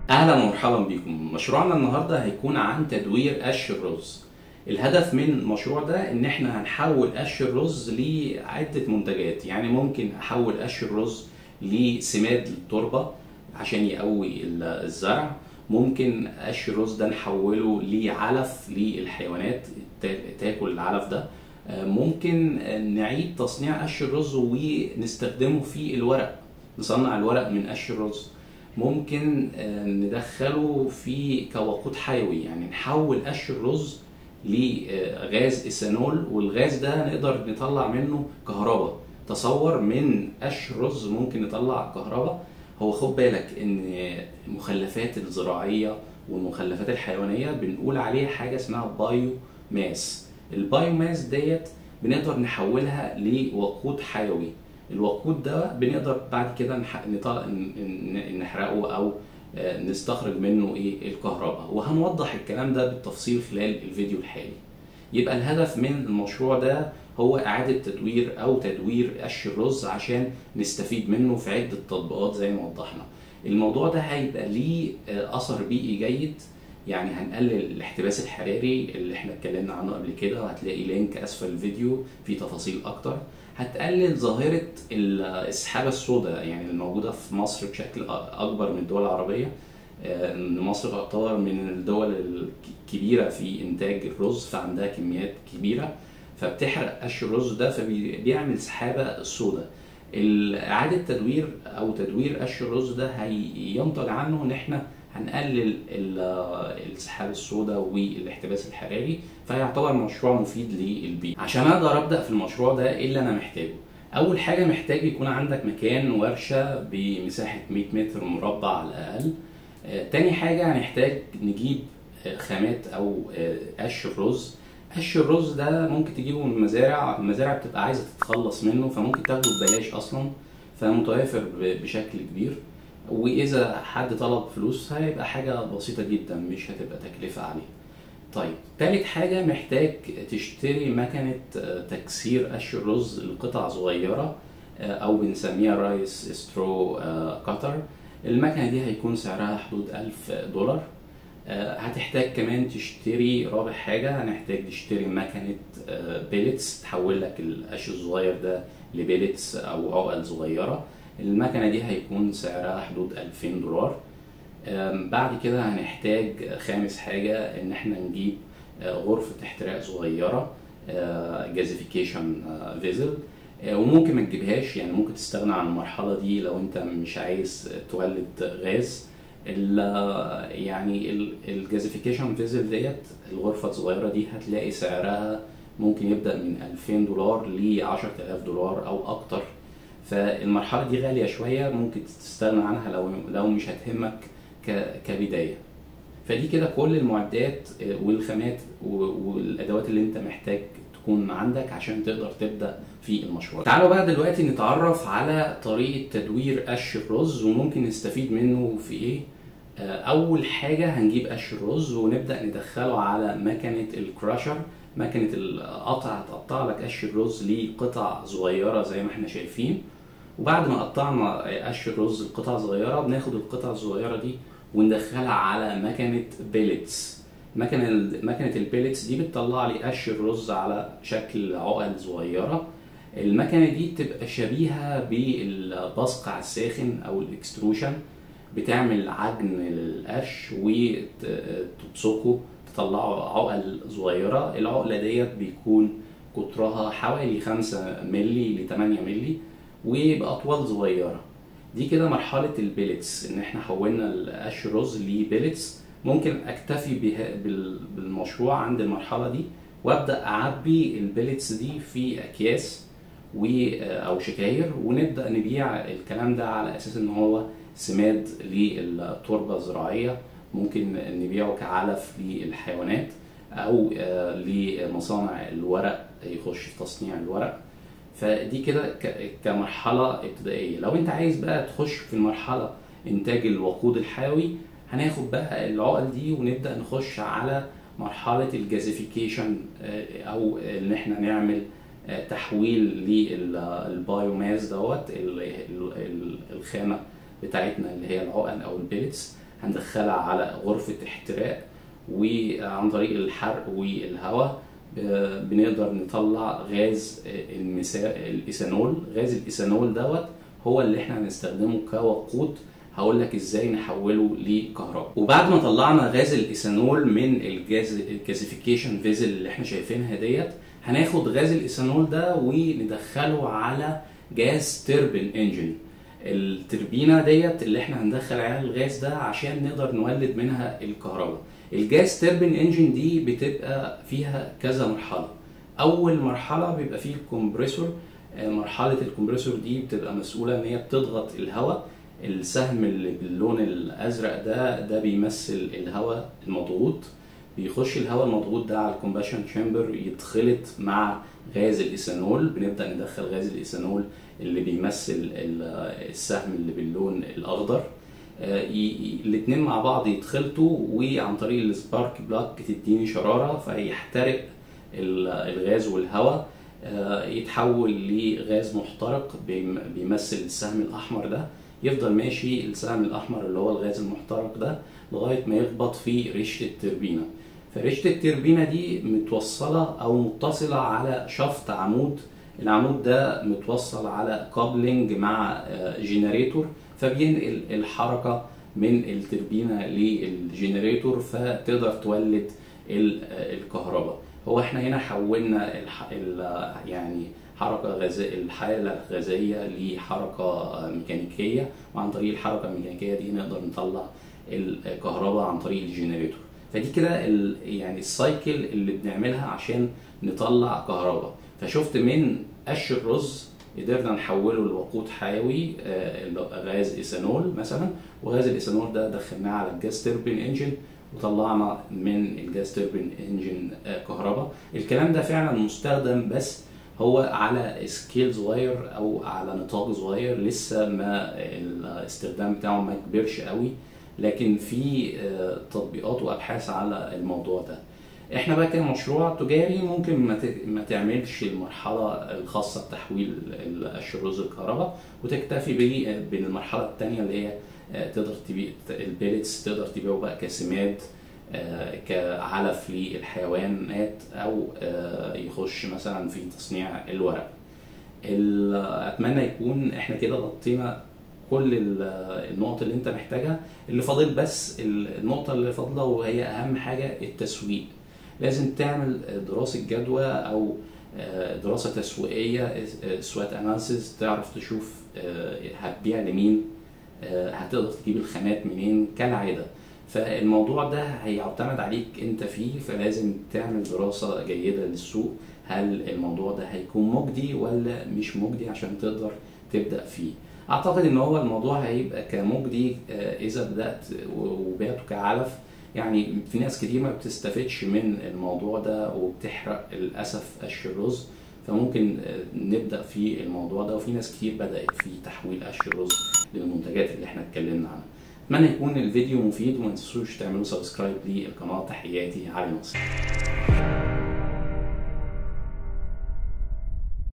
اهلا ومرحبا بكم مشروعنا النهارده هيكون عن تدوير قش الرز الهدف من المشروع ده ان احنا هنحول قش الرز لعده منتجات يعني ممكن احول قش الرز لسماد للتربه عشان يقوي الزرع ممكن قش الرز ده نحوله لعلف للحيوانات تاكل العلف ده ممكن نعيد تصنيع قش الرز ونستخدمه في الورق نصنع الورق من قش الرز ممكن ندخله في كوقود حيوي يعني نحول قش الرز لغاز ايثانول والغاز ده نقدر نطلع منه كهرباء تصور من قش الرز ممكن نطلع كهرباء هو خد بالك ان المخلفات الزراعيه والمخلفات الحيوانيه بنقول عليها حاجه اسمها بايو ماس البايو ماس ديت بنقدر نحولها لوقود حيوي الوقود ده بنقدر بعد كده نحرقه او نستخرج منه ايه الكهرباء وهنوضح الكلام ده بالتفصيل خلال الفيديو الحالي يبقى الهدف من المشروع ده هو اعاده تدوير او تدوير قش الرز عشان نستفيد منه في عده تطبيقات زي ما وضحنا الموضوع ده هيبقى ليه اثر بيئي جيد يعني هنقلل الاحتباس الحراري اللي احنا اتكلمنا عنه قبل كده وهتلاقي لينك اسفل الفيديو فيه تفاصيل اكتر هتقلل ظاهرة السحابة السوداء يعني الموجودة في مصر بشكل أكبر من الدول العربية مصر تعتبر من الدول الكبيرة في إنتاج الرز فعندها كميات كبيرة فبتحرق قش الرز ده فبيعمل سحابة سوداء إعادة تدوير أو تدوير قش الرز ده هينتج عنه إن إحنا هنقلل السحاب السوداء والاحتباس الحراري فيعتبر مشروع مفيد للبيئة عشان اقدر ابدا في المشروع ده ايه اللي انا محتاجه اول حاجه محتاج يكون عندك مكان ورشه بمساحه 100 متر مربع على الاقل آه تاني حاجه هنحتاج نجيب آه خامات او آه قش الرز قش الرز ده ممكن تجيبه من المزارع المزارع بتبقى عايزه تتخلص منه فممكن تاخده ببلاش اصلا فمتوافر بشكل كبير واذا حد طلب فلوس هيبقى حاجه بسيطه جدا مش هتبقى تكلفه عليه طيب تالت حاجة محتاج تشتري مكنة تكسير قش الرز لقطع صغيرة أو بنسميها رايس سترو كاتر المكنة دي هيكون سعرها حدود ألف دولار هتحتاج كمان تشتري رابع حاجة هنحتاج نشتري مكنة بيلتس تحول لك القش الصغير ده لبيلتس أو عقل صغيرة المكنة دي هيكون سعرها حدود 2000 دولار بعد كده هنحتاج خامس حاجة إن احنا نجيب غرفة احتراق صغيرة جازيفيكيشن فيزل وممكن ما تجيبهاش يعني ممكن تستغنى عن المرحلة دي لو انت مش عايز تولد غاز يعني الجازيفيكيشن فيزل ديت الغرفة الصغيرة دي هتلاقي سعرها ممكن يبدأ من 2000 دولار ل 10000 دولار أو أكتر فالمرحلة دي غالية شوية ممكن تستغنى عنها لو لو مش هتهمك كبداية فدي كده كل المعدات والخامات والادوات اللي انت محتاج تكون عندك عشان تقدر تبدا في المشروع تعالوا بقى دلوقتي نتعرف على طريقه تدوير قش الرز وممكن نستفيد منه في ايه اول حاجه هنجيب قش الرز ونبدا ندخله على مكنه الكراشر مكنه القطع هتقطع لك قش الرز لقطع صغيره زي ما احنا شايفين وبعد ما قطعنا قش الرز لقطع صغيره بناخد القطع الصغيره دي وندخلها على مكنه بيلتس مكنه مكنه البيلتس دي بتطلع لي قش الرز على شكل عقل صغيره المكنه دي بتبقى شبيهه بالبصقع الساخن او الاكستروشن بتعمل عجن للقش وتبصقه تطلعه عقل صغيره العقله ديت بيكون قطرها حوالي 5 مللي ل 8 مللي وبأطوال صغيرة دي كده مرحلة البيلتس ان احنا حولنا القش رز لبيلتس ممكن اكتفي بالمشروع عند المرحلة دي وابدأ اعبي البيلتس دي في اكياس و او شكاير ونبدأ نبيع الكلام ده على اساس ان هو سماد للتربة الزراعية ممكن نبيعه كعلف للحيوانات او لمصانع الورق يخش في تصنيع الورق فدي كده كمرحله ابتدائيه لو انت عايز بقى تخش في المرحله انتاج الوقود الحيوي هناخد بقى العقل دي ونبدا نخش على مرحله الجازيفيكيشن او ان احنا نعمل تحويل للبايوماس دوت الخامه بتاعتنا اللي هي العقل او البيلتس هندخلها على غرفة احتراق وعن طريق الحرق والهواء ب- بنقدر نطلع غاز المسا... الايثانول غاز الايثانول دوت هو اللي احنا هنستخدمه كوقود هقول لك ازاي نحوله لكهرباء وبعد ما طلعنا غاز الايثانول من الجاز الجازيفيكيشن فيزل اللي احنا شايفينها ديت هناخد غاز الايثانول ده وندخله على جاز تربين انجن التربينه ديت اللي احنا هندخل عليها الغاز ده عشان نقدر نولد منها الكهرباء الجاز تربين انجن دي بتبقى فيها كذا مرحله اول مرحله بيبقى فيه الكمبريسور آه، مرحله الكمبريسور دي بتبقى مسؤوله ان هي بتضغط الهواء السهم اللي باللون الازرق ده ده بيمثل الهواء المضغوط بيخش الهواء المضغوط ده على الكومباشن تشامبر يتخلط مع غاز الايثانول بنبدا ندخل غاز الايثانول اللي بيمثل ال- السهم اللي باللون الاخضر الاثنين مع بعض يتخلطوا وعن طريق السبارك بلاك تديني شراره فيحترق ال- الغاز والهواء آه، يتحول لغاز محترق بيم- بيمثل السهم الاحمر ده يفضل ماشي السهم الاحمر اللي هو الغاز المحترق ده لغايه ما يخبط في ريشه التربينه فريشه التربينه دي متوصله او متصله على شفط عمود العمود ده متوصل على كابلنج مع آه، جنريتور فبينقل الحركه من التربينه للجنريتور فتقدر تولد ال- آه، الكهرباء هو احنا هنا حولنا الح... ال... يعني حركة غازية الحالة الغازية لحركة ميكانيكية وعن طريق الحركة الميكانيكية دي نقدر نطلع الكهرباء عن طريق الجنريتور فدي كده ال... يعني السايكل اللي بنعملها عشان نطلع كهرباء فشفت من قش الرز قدرنا نحوله لوقود حيوي آه، اللي هو غاز ايثانول مثلا وغاز الايثانول ده دخلناه على الجاز تربين انجن وطلعنا من الجاز تربين انجن آه، كهرباء الكلام ده فعلا مستخدم بس هو على سكيل صغير او على نطاق صغير لسه ما الاستخدام بتاعه ما كبرش قوي لكن في آه، تطبيقات وابحاث على الموضوع ده احنا بقى كمشروع تجاري ممكن ما ت- ما تعملش المرحله الخاصه بتحويل ال- قش الرز الكهرباء وتكتفي بيه- بالمرحله الثانيه اللي هي آه، تقدر تبيع البيلتس تقدر تبيعه بقى كسماد آه، كعلف للحيوانات او آه، يخش مثلا في تصنيع الورق ال- اتمنى يكون احنا كده غطينا كل ال- النقط اللي انت محتاجها اللي فاضل بس ال- النقطه اللي فاضله وهي اهم حاجه التسويق لازم تعمل دراسه جدوى او آه، دراسه تسويقيه سوات اناليسيس تعرف تشوف آه، هتبيع لمين آه، هتقدر تجيب الخامات منين كالعاده فالموضوع ده هيعتمد عليك انت فيه فلازم تعمل دراسه جيده للسوق هل الموضوع ده هيكون مجدي ولا مش مجدي عشان تقدر تبدا فيه اعتقد ان هو الموضوع هيبقى كمجدي آه، اذا بدات وبعته كعلف يعني في ناس كتير ما بتستفدش من الموضوع ده وبتحرق للاسف قش الرز فممكن آه، نبدا في الموضوع ده وفي ناس كتير بدات في تحويل قش الرز للمنتجات اللي احنا اتكلمنا عنها اتمنى يكون الفيديو مفيد وما تنسوش تعملوا سبسكرايب للقناه تحياتي علي نصر